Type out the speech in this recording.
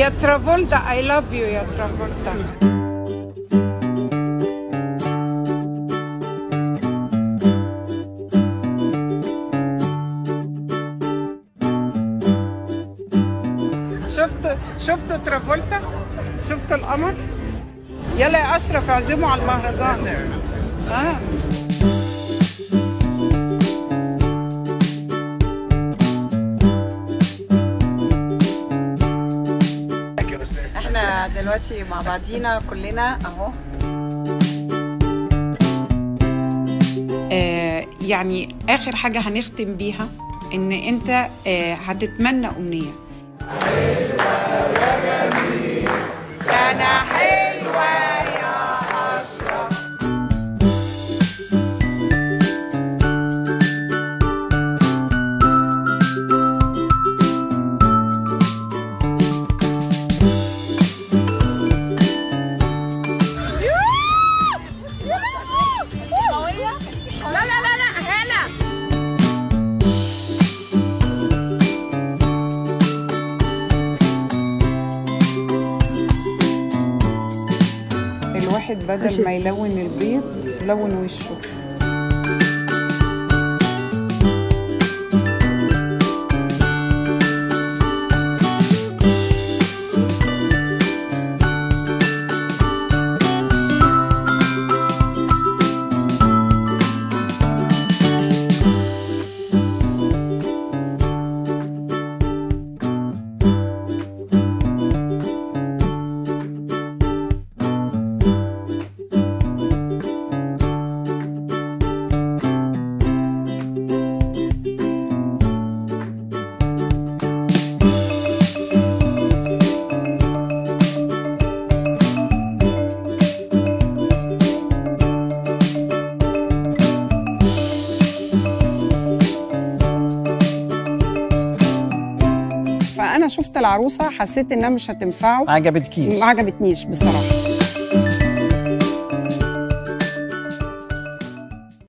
يا ترافولتا اي لاف يو يا ترافولتا شفت شفتوا ترافولتا شفتوا القمر يلا يا اشرف اعزموا على المهرجان اه احنا دلوقتي مع بعضينا كلنا اهو آه يعني اخر حاجه هنختم بيها ان انت آه هتتمنى امنيه سنه حلوه يا اشرف لا لا لا لا هلا الواحد بدل ما يلون البيض لون وشه فانا شفت العروسه حسيت انها مش هتنفعه ما عجبتكيش ما عجبتنيش بصراحه